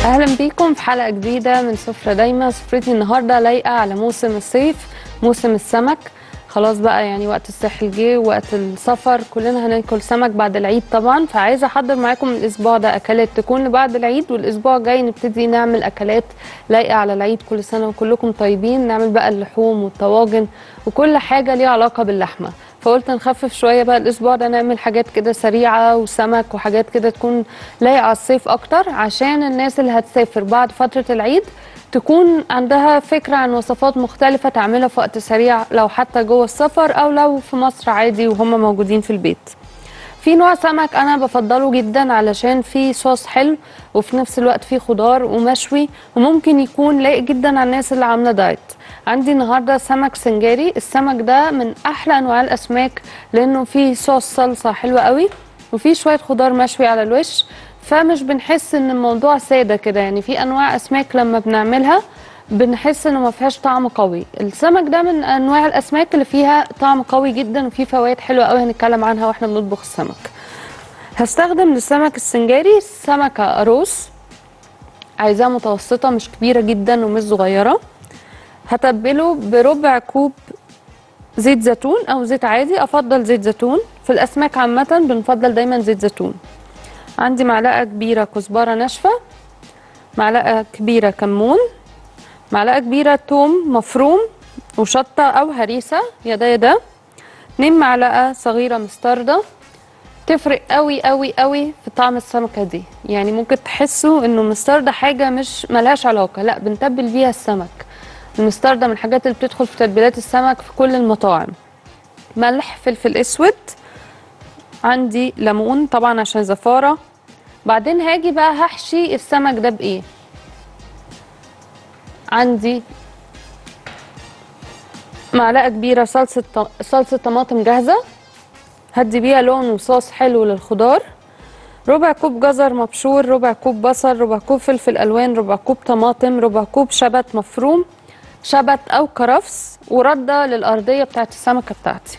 اهلا بيكم في حلقه جديده من سفره دايما سفرتي النهارده لايقه على موسم الصيف موسم السمك خلاص بقى يعني وقت الساحل جه وقت السفر كلنا هناكل سمك بعد العيد طبعا فعايزه احضر معاكم الاسبوع ده اكلات تكون لبعد العيد والاسبوع الجاي نبتدي نعمل اكلات لايقه على العيد كل سنه وكلكم طيبين نعمل بقى اللحوم والطواجن وكل حاجه ليها علاقه باللحمه فقلت نخفف شويه بقى الاسبوع ده نعمل حاجات كده سريعه وسمك وحاجات كده تكون لايقه على الصيف اكتر عشان الناس اللي هتسافر بعد فتره العيد تكون عندها فكره عن وصفات مختلفه تعملها في وقت سريع لو حتى جوه السفر او لو في مصر عادي وهم موجودين في البيت في نوع سمك انا بفضله جدا علشان فيه صوص حلو وفي نفس الوقت فيه خضار ومشوي وممكن يكون لايق جدا على الناس اللي عامله دايت عندي النهارده سمك سنجاري السمك ده من احلى انواع الاسماك لانه فيه صوص صلصه حلوه قوي وفيه شويه خضار مشوي على الوش فمش بنحس ان الموضوع ساده كده يعني في انواع اسماك لما بنعملها بنحس انه ما فيهاش طعم قوي السمك ده من انواع الاسماك اللي فيها طعم قوي جدا وفيه فوائد حلوه قوي هنتكلم عنها واحنا بنطبخ السمك هستخدم للسمك السنجاري سمكه قاروص عايزاها متوسطه مش كبيره جدا ومش صغيره هتبله بربع كوب زيت زيتون او زيت عادي افضل زيت زيتون في الاسماك عامه بنفضل دايما زيت زيتون عندي معلقه كبيره كزبره ناشفه معلقه كبيره كمون معلقه كبيره توم مفروم وشطه او هريسه يا ده يا ده 2 معلقه صغيره مستردة تفرق قوي قوي قوي في طعم السمكه دي يعني ممكن تحسوا انه مستردة حاجه مش ملهاش علاقه لا بنتبل بيها السمك المستردة من الحاجات اللي بتدخل في تتبيلات السمك في كل المطاعم ملح فلفل اسود عندي ليمون طبعا عشان زفاره بعدين هاجي بقى هحشي السمك ده بايه عندي معلقه كبيره صلصه صلصه طماطم جاهزه هدي بيها لون وصوص حلو للخضار ربع كوب جزر مبشور ربع كوب بصل ربع كوب فلفل الوان ربع كوب طماطم ربع كوب شبت مفروم شبت او كرفس ورده للارضيه بتاعت السمكه بتاعتي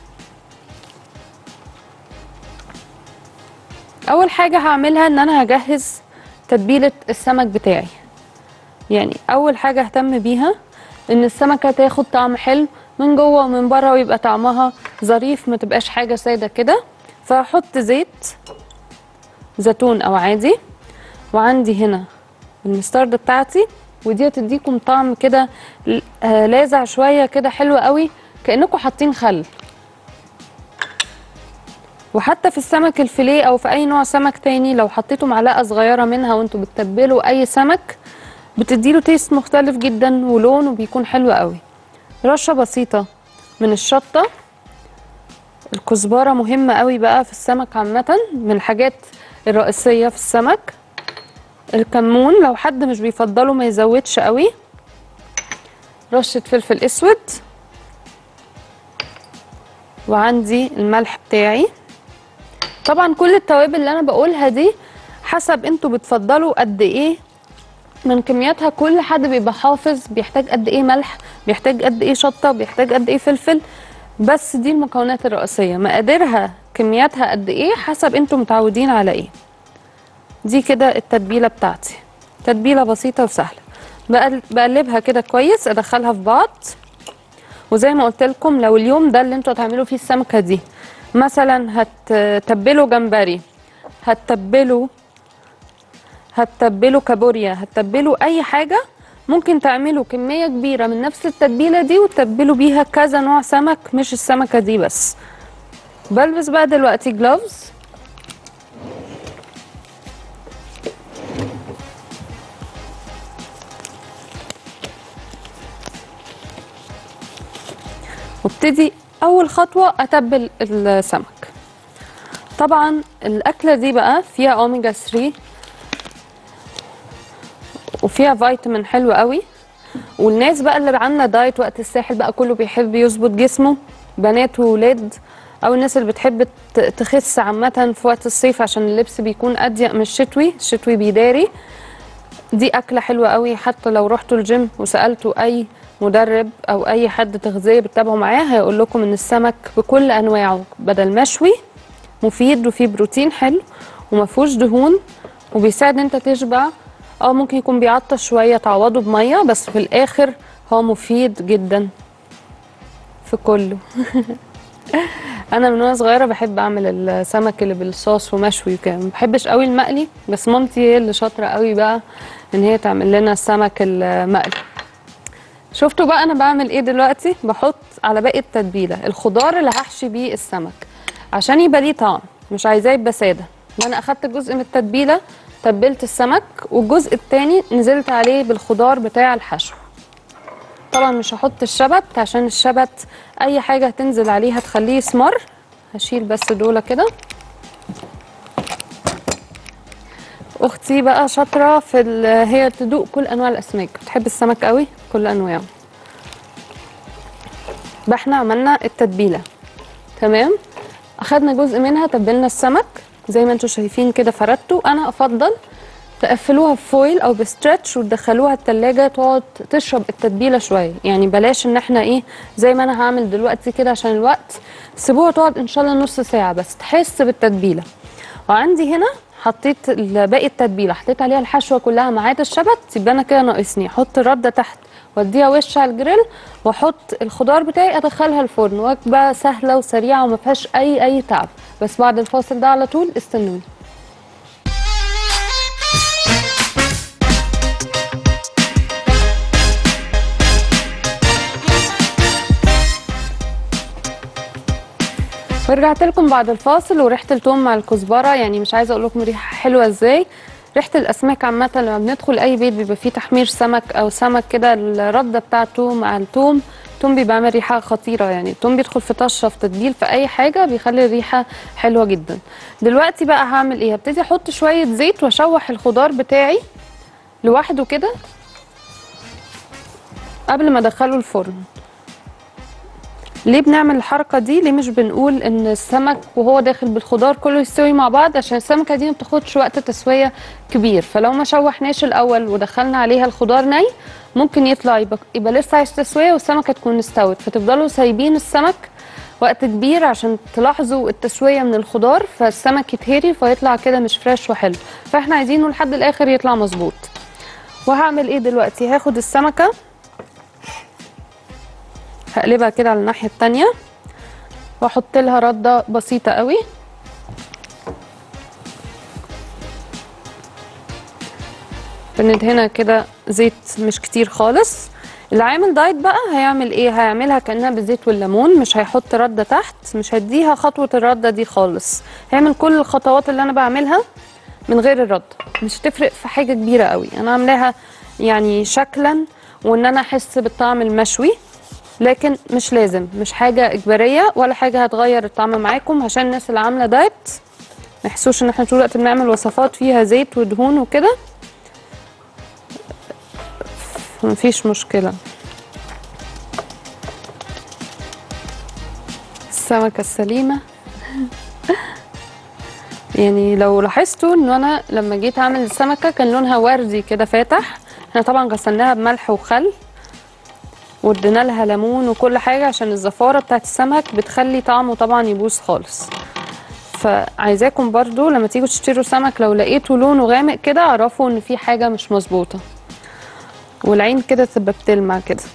اول حاجه هعملها ان انا هجهز تتبيله السمك بتاعي يعني اول حاجه اهتم بيها ان السمكه تاخد طعم حلو من جوه ومن بره ويبقى طعمها ظريف ما تبقاش حاجه ساده كده فهحط زيت زيتون او عادي وعندي هنا المستردة بتاعتي ودي هتديكم طعم كده آه لاذع شويه كده حلو قوي كانكم حاطين خل وحتى في السمك الفيليه او في اي نوع سمك تاني لو حطيتوا معلقه صغيره منها وانتوا بتتبلوا اي سمك بتديله تيست مختلف جدا ولون وبيكون حلو قوي رشه بسيطه من الشطه الكزبره مهمه قوي بقى في السمك عامه من الحاجات الرئيسيه في السمك الكمون لو حد مش بيفضله ما يزودش قوي رشه فلفل اسود وعندي الملح بتاعي طبعا كل التوابل اللي انا بقولها دي حسب انتوا بتفضلوا قد ايه من كمياتها كل حد بيبقى حافظ بيحتاج قد ايه ملح بيحتاج قد ايه شطه بيحتاج قد ايه فلفل بس دي المكونات الرئيسيه مقاديرها كمياتها قد ايه حسب انتوا متعودين على ايه دي كده التتبيله بتاعتي تتبيله بسيطه وسهله بقلبها كده كويس ادخلها في بعض وزي ما قلت لكم لو اليوم ده اللي انتوا هتعملوا فيه السمكه دي مثلا هتتبلوا جمبري هتتبلوا هتتبلوا كابوريا هتتبلوا اي حاجه ممكن تعملوا كميه كبيره من نفس التتبيله دي وتتبلوا بيها كذا نوع سمك مش السمكه دي بس بلبس بقى دلوقتي جلوفز وابتدي اول خطوه اتبل السمك طبعا الاكله دي بقى فيها اوميجا 3 وفيها فيتامين حلو قوي والناس بقى اللي عامله دايت وقت الساحل بقى كله بيحب يظبط جسمه بنات وولاد او الناس اللي بتحب تخس عامه في وقت الصيف عشان اللبس بيكون اضيق من الشتوي الشتوي بيداري دي اكله حلوه قوي حتى لو رحتوا الجيم وسالتوا اي مدرب او اي حد تغذيه بتتابعوا معاه هيقول لكم ان السمك بكل انواعه بدل مشوي مفيد وفيه بروتين حلو وما فيهوش دهون وبيساعد انت تشبع اه ممكن يكون بيعطش شويه تعوضه بميه بس في الاخر هو مفيد جدا في كله انا من وانا صغيره بحب اعمل السمك اللي بالصوص ومشوي وكده ما بحبش قوي المقلي بس مامتي هي اللي شاطره قوي بقى ان هي تعمل لنا السمك المقلي شفتوا بقى انا بعمل ايه دلوقتي بحط على باقي التتبيله الخضار اللي هحشي بيه السمك عشان يبقى ليه طعم مش عايزاه يبقى ساده انا اخدت جزء من التتبيله تبلت السمك والجزء التاني نزلت عليه بالخضار بتاع الحشو طبعا مش هحط الشبت عشان الشبت اي حاجه هتنزل عليه هتخليه يسمر هشيل بس دول كده اختي بقى شاطره في ال- هي تدوق كل انواع الاسماك بتحب السمك قوي كل انواعه بقى احنا عملنا التتبيله تمام اخدنا جزء منها تبلنا السمك زي ما انتم شايفين كده فردته انا افضل تقفلوها بفويل او بستريتش وتدخلوها التلاجة تقعد تشرب التتبيله شويه يعني بلاش ان احنا ايه زي ما انا هعمل دلوقتي كده عشان الوقت سيبوها تقعد ان شاء الله نص ساعه بس تحس بالتتبيله وعندي هنا حطيت ال- باقي التتبيله حطيت عليها الحشوه كلها ما عدا الشبت يبقى انا كده ناقصني احط الرده تحت واديها وش على الجريل واحط الخضار بتاعي ادخلها الفرن وجبه سهله وسريعه وما فيهاش اي اي تعب بس بعد الفاصل ده على طول استنوني ورجعت لكم بعد الفاصل وريحه التوم مع الكزبره يعني مش عايزه اقول لكم ريحه حلوه ازاي ريحه الاسماك عامه لما بندخل اي بيت بيبقى فيه تحمير سمك او سمك كده الرده بتاعته مع التوم التوم بيبقى عامل ريحه خطيره يعني التوم بيدخل في طشه في تتبيل في اي حاجه بيخلي الريحه حلوه جدا دلوقتي بقى هعمل ايه هبتدي احط شويه زيت واشوح الخضار بتاعي لوحده كده قبل ما ادخله الفرن ليه بنعمل الحركه دي ليه مش بنقول ان السمك وهو داخل بالخضار كله يستوي مع بعض عشان السمكه دي ما بتاخدش وقت تسويه كبير فلو ما شوحناش الاول ودخلنا عليها الخضار ني ممكن يطلع يبقى, يبقى لسه عايز تسويه والسمكه تكون استوت فتفضلوا سايبين السمك وقت كبير عشان تلاحظوا التسويه من الخضار فالسمك يتهري فيطلع كده مش فريش وحلو فاحنا عايزينه لحد الاخر يطلع مظبوط وهعمل ايه دلوقتي هاخد السمكه هقلبها كده على الناحيه التانية واحط لها رده بسيطه قوي بندهنها كده زيت مش كتير خالص اللي عامل دايت بقى هيعمل ايه هيعملها كانها بالزيت والليمون مش هيحط رده تحت مش هديها خطوه الرده دي خالص هيعمل كل الخطوات اللي انا بعملها من غير الرده مش هتفرق في حاجه كبيره قوي انا عاملاها يعني شكلا وان انا احس بالطعم المشوي لكن مش لازم مش حاجه اجباريه ولا حاجه هتغير الطعم معاكم عشان الناس اللي عامله دايت ما يحسوش ان احنا طول الوقت بنعمل وصفات فيها زيت ودهون وكده مفيش مشكله السمكه السليمه يعني لو لاحظتوا ان انا لما جيت اعمل السمكه كان لونها وردي كده فاتح احنا طبعا غسلناها بملح وخل وادينا لها ليمون وكل حاجه عشان الزفاره بتاعت السمك بتخلي طعمه طبعا يبوظ خالص فعايزاكم برضو لما تيجوا تشتروا سمك لو لقيتوا لونه غامق كده اعرفوا ان في حاجه مش مظبوطه والعين كده تبقى بتلمع كده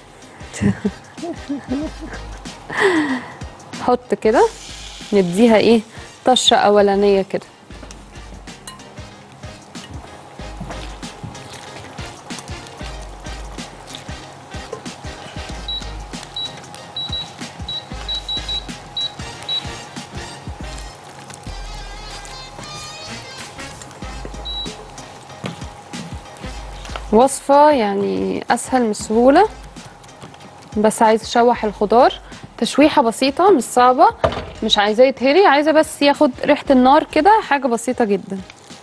حط كده نديها ايه طشه اولانيه كده وصفة يعني أسهل من السهولة بس عايزة أشوح الخضار تشويحة بسيطة مش صعبة مش عايزاه يتهري عايزة بس ياخد ريحة النار كده حاجة بسيطة جدا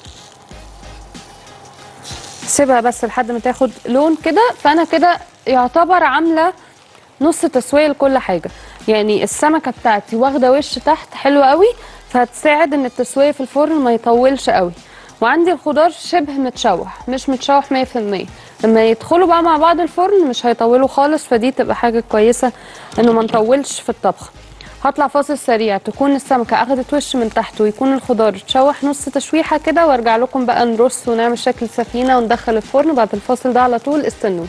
سيبها بس لحد ما تاخد لون كده فأنا كده يعتبر عاملة نص تسوية لكل حاجة يعني السمكة بتاعتي واخدة وش تحت حلو قوي فهتساعد ان التسوية في الفرن ما يطولش قوي وعندي الخضار شبه متشوح مش متشوح 100% لما يدخلوا بقى مع بعض الفرن مش هيطولوا خالص فدي تبقى حاجة كويسة انه ما نطولش في الطبخ هطلع فاصل سريع تكون السمكه اخدت وش من تحت ويكون الخضار اتشوح نص تشويحه كده وارجع لكم بقى نرص ونعمل شكل سفينه وندخل الفرن بعد الفاصل ده على طول استنوني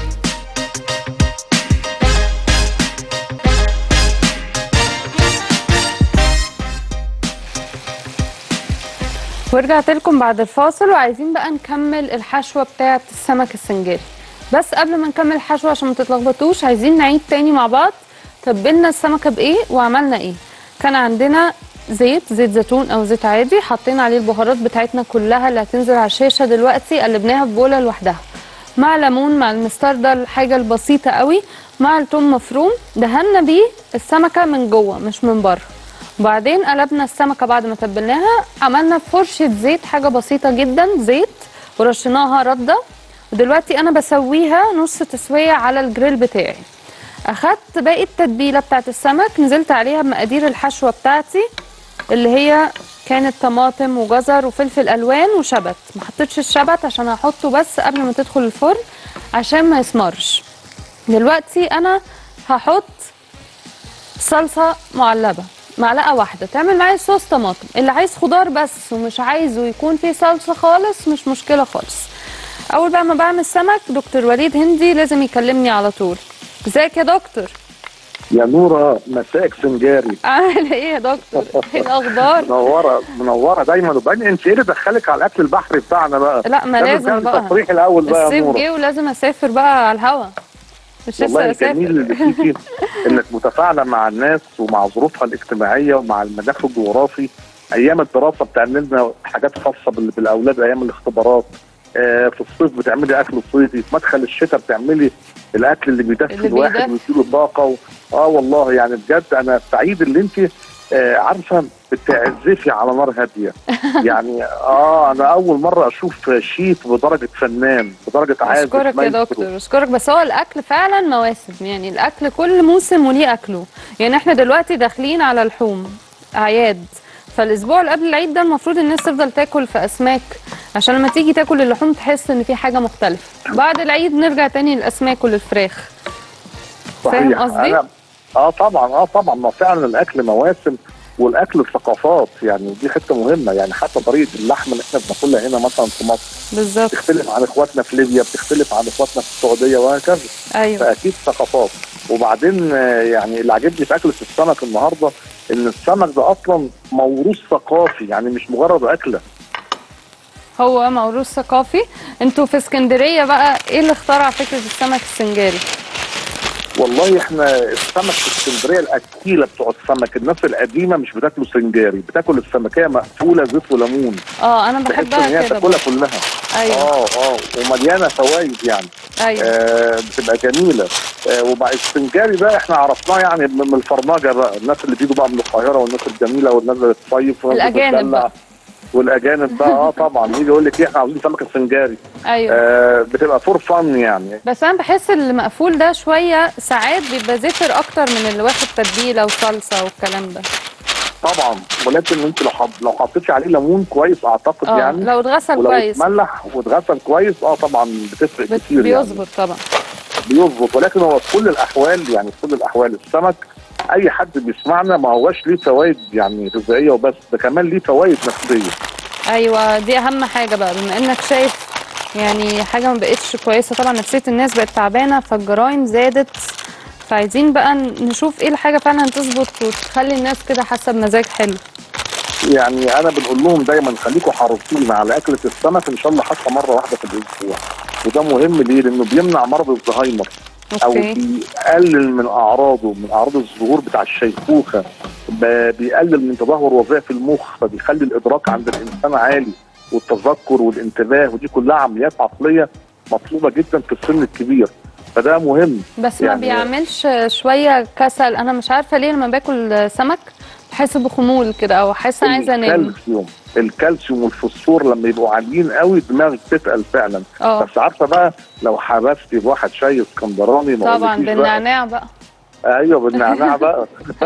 ورجعت لكم بعد الفاصل وعايزين بقى نكمل الحشوه بتاعه السمك السنجاري بس قبل ما نكمل الحشوه عشان ما تتلخبطوش عايزين نعيد تاني مع بعض تبلنا السمكه بايه وعملنا ايه كان عندنا زيت زيت زيتون او زيت عادي حطينا عليه البهارات بتاعتنا كلها اللي هتنزل على الشاشه دلوقتي قلبناها في بوله لوحدها مع ليمون مع المستردة الحاجه البسيطه قوي مع الثوم مفروم دهنا بيه السمكه من جوه مش من بره وبعدين قلبنا السمكه بعد ما تبلناها عملنا فرشه زيت حاجه بسيطه جدا زيت ورشيناها رده ودلوقتي انا بسويها نص تسويه على الجريل بتاعي اخدت باقي التتبيله بتاعت السمك نزلت عليها بمقادير الحشوه بتاعتي اللي هي كانت طماطم وجزر وفلفل الوان وشبت ما حطيتش الشبت عشان هحطه بس قبل ما تدخل الفرن عشان ما يسمرش دلوقتي انا هحط صلصه معلبه معلقه واحده تعمل معايا صوص طماطم اللي عايز خضار بس ومش عايزه يكون فيه صلصه خالص مش مشكله خالص اول بقى ما بعمل سمك دكتور وليد هندي لازم يكلمني على طول ازيك يا دكتور يا نورة مساك سنجاري عامل ايه يا دكتور ايه الاخبار منورة منورة دايما وبعدين انت ايه اللي دخلك على الاكل البحري بتاعنا بقى لا ما لازم تعمل بقى تصريح الاول بقى يا الصيف نورة جه ولازم اسافر بقى على الهوا مش والله لسه الجميل اللي اسافر فيكي انك متفاعلة مع الناس ومع ظروفها الاجتماعية ومع المناخ الجغرافي ايام الدراسة بتعمل لنا حاجات خاصة بال- بالاولاد ايام الاختبارات آه، في الصيف بتعملي اكل صيفي في مدخل الشتاء بتعملي الاكل اللي بيدفي اللي الواحد بيدفي. ويديله طاقه و... اه والله يعني بجد انا سعيد اللي انت آه عارفه بتعزفي على نار هاديه يعني اه انا اول مره اشوف شيف بدرجه فنان بدرجه عازف اشكرك يا مايسترو. دكتور اشكرك بس هو الاكل فعلا مواسم يعني الاكل كل موسم وليه اكله يعني احنا دلوقتي داخلين على لحوم اعياد فالاسبوع اللي قبل العيد ده المفروض الناس تفضل تاكل في اسماك عشان لما تيجي تاكل اللحوم تحس ان في حاجه مختلفه بعد العيد نرجع تاني للاسماك وللفراخ فاهم صحيح. قصدي؟ أنا اه طبعا اه طبعا ما فعلا الاكل مواسم والاكل ثقافات يعني دي حته مهمه يعني حتى طريقه اللحمه اللي احنا بناكلها هنا مثلا في مصر بالظبط بتختلف عن اخواتنا في ليبيا بتختلف عن اخواتنا في السعوديه وهكذا ايوه فاكيد ثقافات وبعدين آه، يعني اللي عجبني في اكله السمك النهارده ان السمك ده اصلا موروث ثقافي يعني مش مجرد اكله هو موروث ثقافي انتوا في اسكندريه بقى ايه اللي اخترع فكره السمك السنجاري والله احنا السمك في اسكندريه الاكيله بتوع السمك الناس القديمه مش بتاكله سنجاري بتاكل السمكيه مقفوله زيت وليمون اه انا بحيث ان بحبها هي كده تاكلها برضه. كلها ايوه اه اه ومليانه فوائد يعني ايوه آه بتبقى جميله آه وبعد السنجاري ده احنا عرفناه يعني من من الفرمجه بقى الناس اللي بيجوا بقى من القاهره والناس الجميله والناس اللي بتصيف والناس اللي الأجانب بتدلع. بقى. والاجانب بقى اه طبعا يجي يقول لك ايه احنا عاوزين سمك السنجاري ايوه آه بتبقى فور فن يعني بس انا بحس اللي مقفول ده شويه ساعات بيبقى زفر اكتر من اللي واخد تتبيله وصلصه والكلام ده طبعا ولكن انت لو حط لو حطيتي عليه ليمون كويس اعتقد اه يعني لو اتغسل ولو كويس اتملح واتغسل كويس اه طبعا بتفرق بت- كتير يعني بيظبط طبعا بيظبط ولكن هو في كل الاحوال يعني في كل الاحوال السمك اي حد بيسمعنا ما هوش ليه فوائد يعني غذائيه وبس ده كمان ليه فوائد نفسيه ايوه دي اهم حاجه بقى بما انك شايف يعني حاجه ما بقتش كويسه طبعا نفسيه الناس بقت تعبانه فالجرائم زادت فعايزين بقى نشوف ايه الحاجه فعلا تظبط وتخلي الناس كده حاسه بمزاج حلو يعني انا بنقول لهم دايما خليكم حريصين على اكله السمك ان شاء الله حتى مره واحده في الاسبوع وده مهم ليه؟ لانه بيمنع مرض الزهايمر او اوكي بيقلل من اعراضه من اعراض الظهور بتاع الشيخوخه ب- بيقلل من تدهور وظائف المخ فبيخلي الادراك عند الانسان عالي والتذكر والانتباه ودي كلها عمليات عقليه مطلوبه جدا في السن الكبير فده مهم بس ما يعني- بيعملش شويه كسل انا مش عارفه ليه لما باكل سمك بحس بخمول كده او حاسه عايزه انام الكالسيوم الكالسيوم والفوسفور لما يبقوا عاليين قوي دماغك تتقل فعلا اه بس عارفه بقى لو حبستي بواحد شاي اسكندراني ما طبعا أقولكيش بقى. بالنعناع بقى ايوه بالنعناع بقى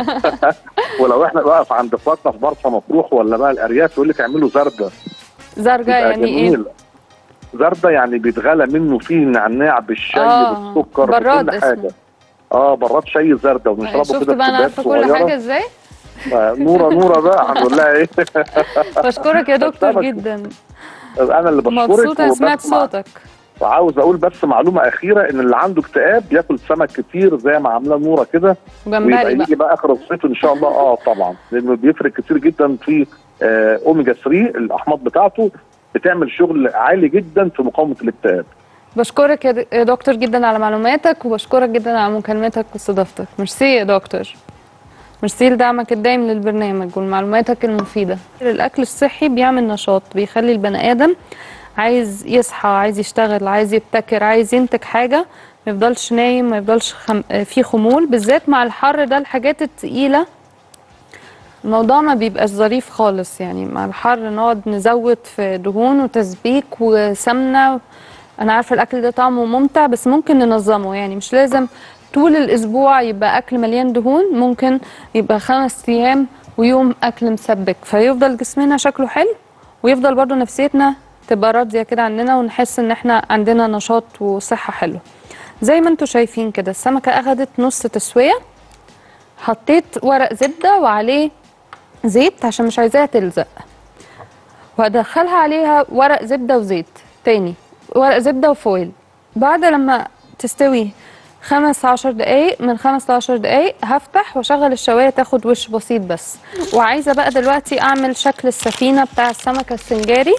ولو احنا بقى في عند اخواتنا في مرسى مطروح ولا بقى الارياف يقول لك اعملوا زردة زرجة بيبقى يعني ايه جميل زردة يعني بيتغلى منه فيه نعناع بالشاي آه، بالسكر براد بكل اسمه. حاجه اه براد شاي زردة ونشربه شفت كده بقى انا عارفه كل حاجه ازاي آه، نوره نوره بقى هنقول لها ايه بشكرك يا دكتور بسمعك. جدا انا اللي بشكرك مبسوطه إني سمعت وبس مع- صوتك وعاوز اقول بس معلومه اخيره ان اللي عنده اكتئاب ياكل سمك كتير زي ما عامله نوره كده وجمبري ويبقى بقى يجي بقى اخر الصيف ان شاء الله اه طبعا لانه بيفرق كتير جدا في آه اوميجا 3 الاحماض بتاعته بتعمل شغل عالي جدا في مقاومه الاكتئاب بشكرك يا د- يا دكتور جدا على معلوماتك وبشكرك جدا على مكالمتك واستضافتك ميرسي يا دكتور ميرسي لدعمك الدايم للبرنامج ولمعلوماتك المفيدة الأكل الصحي بيعمل نشاط بيخلي البني آدم عايز يصحى عايز يشتغل عايز يبتكر عايز ينتج حاجة ما يفضلش نايم ما يفضلش خم... فيه خمول بالذات مع الحر ده الحاجات التقيلة الموضوع ما بيبقاش ظريف خالص يعني مع الحر نقعد نزود في دهون وتسبيك وسمنة انا عارفه الاكل ده طعمه ممتع بس ممكن ننظمه يعني مش لازم طول الاسبوع يبقى اكل مليان دهون ممكن يبقى خمس ايام ويوم اكل مسبك فيفضل جسمنا شكله حلو ويفضل برضو نفسيتنا تبقى راضيه كده عننا ونحس ان احنا عندنا نشاط وصحه حلوه زي ما انتم شايفين كده السمكه اخدت نص تسويه حطيت ورق زبده وعليه زيت عشان مش عايزاها تلزق وهدخلها عليها ورق زبده وزيت تاني ورق زبده وفويل بعد لما تستوي خمس عشر دقايق من خمس لعشر دقايق هفتح واشغل الشوايه تاخد وش بسيط بس وعايزه بقى دلوقتي اعمل شكل السفينه بتاع السمكه السنجاري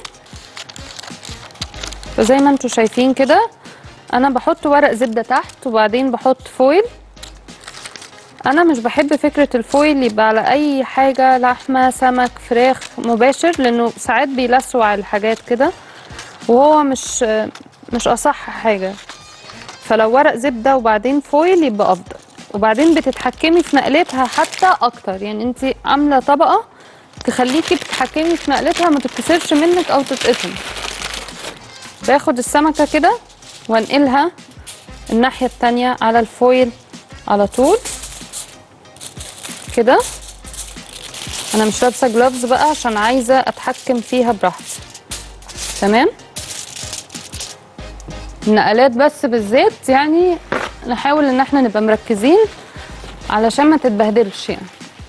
فزي ما انتم شايفين كده انا بحط ورق زبده تحت وبعدين بحط فويل انا مش بحب فكره الفويل يبقى على اي حاجه لحمه سمك فراخ مباشر لانه ساعات بيلسوع الحاجات كده وهو مش مش اصح حاجه فلو ورق زبده وبعدين فويل يبقى افضل وبعدين بتتحكمي في نقلتها حتى اكتر يعني انت عامله طبقه تخليكي بتتحكمي في نقلتها ما تتكسرش منك او تتقطم باخد السمكه كده وانقلها الناحيه التانية على الفويل على طول كده انا مش لابسه جلوفز بقى عشان عايزه اتحكم فيها براحتي تمام النقلات بس بالذات يعني نحاول ان احنا نبقى مركزين علشان ما تتبهدلش يعني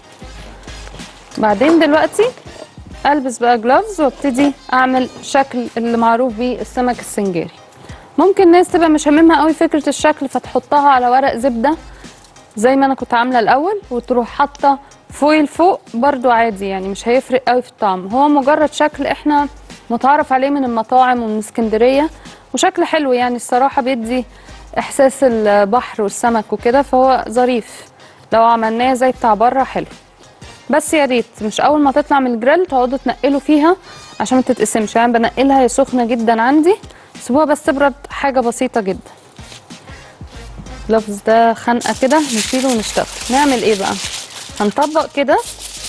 بعدين دلوقتي البس بقى جلوفز وابتدي اعمل شكل اللي معروف بيه السمك السنجاري ممكن ناس تبقى مش هاممها قوي فكره الشكل فتحطها على ورق زبده زي ما انا كنت عامله الاول وتروح حاطه فويل فوق برضو عادي يعني مش هيفرق قوي في الطعم هو مجرد شكل احنا متعارف عليه من المطاعم ومن اسكندريه وشكل حلو يعني الصراحه بيدي احساس البحر والسمك وكده فهو ظريف لو عملناه زي بتاع بره حلو بس يا ريت مش اول ما تطلع من الجريل تقعدوا تنقلوا فيها عشان ما تتقسمش يعني بنقلها هي سخنه جدا عندي سيبوها بس تبرد حاجه بسيطه جدا اللفظ ده خنقه كده نشيله ونشتغل نعمل ايه بقى هنطبق كده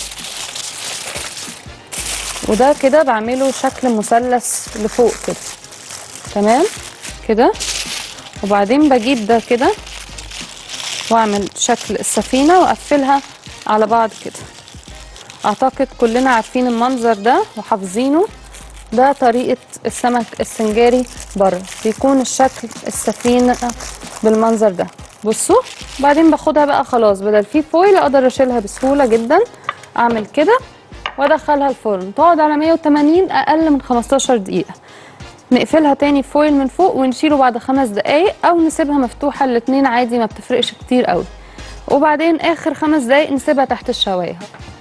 وده كده بعمله شكل مثلث لفوق كده تمام كده وبعدين بجيب ده كده واعمل شكل السفينه واقفلها على بعض كده اعتقد كلنا عارفين المنظر ده وحافظينه ده طريقه السمك السنجاري بره بيكون الشكل السفينه بالمنظر ده بصوا بعدين باخدها بقى خلاص بدل في فويل اقدر اشيلها بسهوله جدا اعمل كده وادخلها الفرن تقعد على 180 اقل من 15 دقيقه نقفلها تاني فويل من فوق ونشيله بعد خمس دقايق او نسيبها مفتوحه الاتنين عادي ما بتفرقش كتير قوي وبعدين اخر خمس دقايق نسيبها تحت الشوايه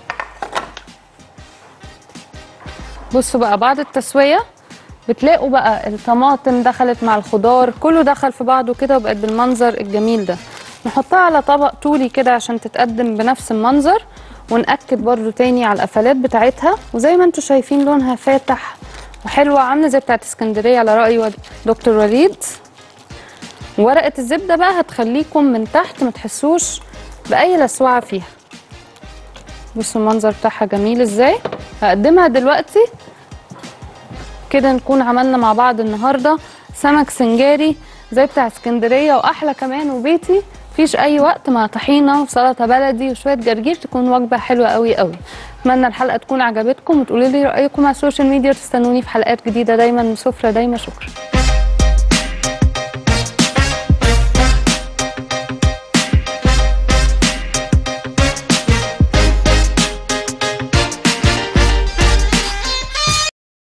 بصوا بقى بعد التسويه بتلاقوا بقى الطماطم دخلت مع الخضار كله دخل في بعضه كده وبقت بالمنظر الجميل ده نحطها على طبق طولي كده عشان تتقدم بنفس المنظر ونأكد برضو تاني على القفلات بتاعتها وزي ما انتم شايفين لونها فاتح وحلوة عاملة زي بتاعت اسكندرية على رأي ود- دكتور وليد ورقة الزبدة بقى هتخليكم من تحت ما تحسوش بأي لسوعة فيها بصوا المنظر بتاعها جميل ازاي هقدمها دلوقتي كده نكون عملنا مع بعض النهارده سمك سنجاري زي بتاع اسكندريه واحلى كمان وبيتي مفيش اي وقت مع طحينه وسلطه بلدي وشويه جرجير تكون وجبه حلوه قوي قوي اتمنى الحلقه تكون عجبتكم وتقولوا لي رايكم على السوشيال ميديا وتستنوني في حلقات جديده دايما من سفره دايما شكرا